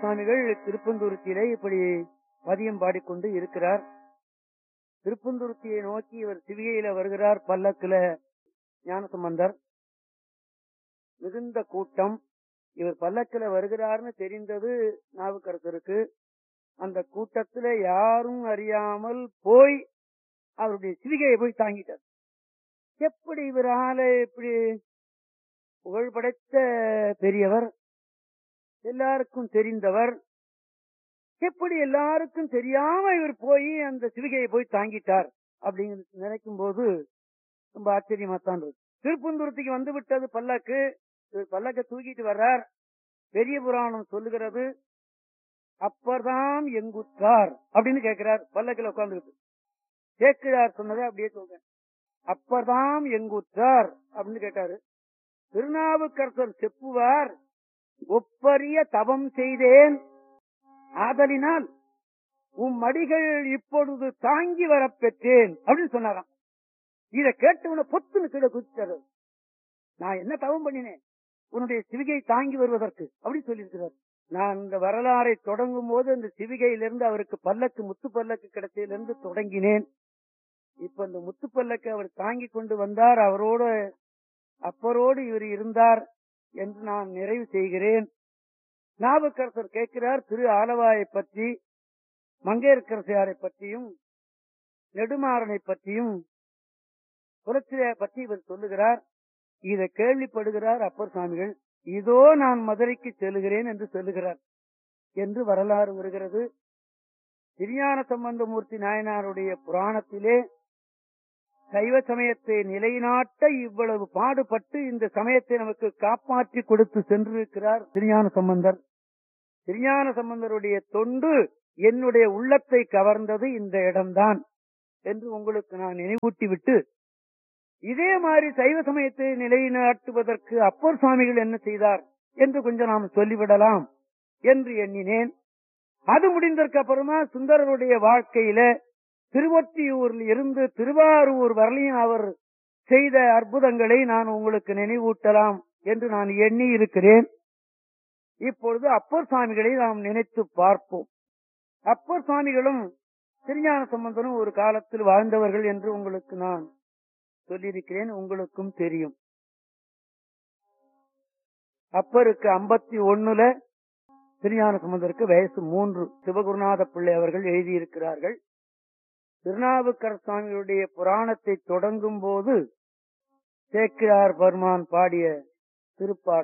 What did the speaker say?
சுவாமிகள் திருப்பந்துருத்தியிலே இப்படி பதியம் பாடிக்கொண்டு இருக்கிறார் திருப்பந்துருத்தியை நோக்கி இவர் சிவிகையில வருகிறார் பல்லக்குல ஞானசம்பந்தர் மிகுந்த கூட்டம் இவர் பல்லக்கில வருகிறார்னு தெரிந்தது நாவுக்கரசருக்கு அந்த கூட்டத்துல யாரும் அறியாமல் போய் அவருடைய சிவிகையை போய் தாங்கிட்டார் எப்படி இவரால இப்படி புகழ் படைத்த பெரியவர் எல்லாருக்கும் தெரிந்தவர் எப்படி எல்லாருக்கும் தெரியாம இவர் போய் அந்த சிவிகையை போய் தாங்கிட்டார் அப்படிங்கிறது நினைக்கும் போது ரொம்ப ஆச்சரியமா தான் இருக்கு திருப்பந்தூரத்துக்கு வந்து விட்டது பல்லக்கு இவர் பல்லக்க தூக்கிட்டு வர்றார் பெரிய புராணம் சொல்லுகிறது அப்பர்தாம் எங்குற்றார் அப்படின்னு கேட்கிறார் பல்லக்கில் உட்கார்ந்துகிட்டு சேக்கிழார் சொன்னதை அப்படியே சொல்றேன் அப்பர்தாம் எங்குற்றார் அப்படின்னு கேட்டாரு திருநாவுக்கரசர் செப்புவார் ஒப்பரிய தவம் செய்தேன் ஆதலினால் உம் மடிகள் இப்பொழுது தாங்கி வரப் பெற்றேன் அப்படின்னு சொன்னாராம் இத கேட்டவன பொத்துன்னு கீழே குதிச்சாரு நான் என்ன தவம் பண்ணினேன் உன்னுடைய சிவிகை தாங்கி வருவதற்கு அப்படி சொல்லியிருக்கிறார் நான் இந்த வரலாறை தொடங்கும் போது அந்த சிவிகையிலிருந்து அவருக்கு பல்லக்கு முத்து பல்லக்கு கிடைச்சதிலிருந்து தொடங்கினேன் இப்ப இந்த முத்து பல்லக்கு அவர் தாங்கி கொண்டு வந்தார் அவரோட அப்பரோடு இவர் இருந்தார் என்று நான் நிறைவு செய்கிறேன் நாவுக்கரசர் கேட்கிறார் திரு ஆலவாயை பற்றி மங்கையர்கரசியாரை பற்றியும் நெடுமாறனை பற்றியும் புரட்சியை பற்றி இவர் சொல்லுகிறார் இதை கேள்விப்படுகிறார் அப்பர் சுவாமிகள் இதோ நான் மதுரைக்கு செல்கிறேன் என்று சொல்லுகிறார் என்று வரலாறு வருகிறது திருஞான சம்பந்தமூர்த்தி நாயனாருடைய புராணத்திலே சைவ சமயத்தை நிலைநாட்ட இவ்வளவு பாடுபட்டு இந்த சமயத்தை நமக்கு காப்பாற்றி கொடுத்து சென்றிருக்கிறார் திருஞான சம்பந்தர் திருஞான சம்பந்தருடைய தொண்டு என்னுடைய உள்ளத்தை கவர்ந்தது இந்த இடம்தான் என்று உங்களுக்கு நான் நினைவூட்டி விட்டு இதே மாதிரி சைவ சமயத்தை நிலைநாட்டுவதற்கு அப்பர் சுவாமிகள் என்ன செய்தார் என்று கொஞ்சம் நாம் சொல்லிவிடலாம் என்று எண்ணினேன் அது முடிந்ததற்கு அப்புறமா சுந்தரருடைய வாழ்க்கையில திருவொற்றியூரில் இருந்து திருவாரூர் வரலையும் அவர் செய்த அற்புதங்களை நான் உங்களுக்கு நினைவூட்டலாம் என்று நான் எண்ணி இருக்கிறேன் இப்பொழுது அப்பர் சுவாமிகளை நாம் நினைத்து பார்ப்போம் அப்பர் சுவாமிகளும் திருஞான சம்பந்தனும் ஒரு காலத்தில் வாழ்ந்தவர்கள் என்று உங்களுக்கு நான் சொல்லியிருக்கிறேன் உங்களுக்கும் தெரியும் அப்பருக்கு ஐம்பத்தி ஒண்ணுல திருஞான சம்பந்தருக்கு வயசு மூன்று சிவகுருநாத பிள்ளை அவர்கள் எழுதியிருக்கிறார்கள் திருநாவுக்கர சுவாமிகளுடைய புராணத்தை தொடங்கும் போது சேக்கிரார் பர்மான் பாடிய திருப்பாடல்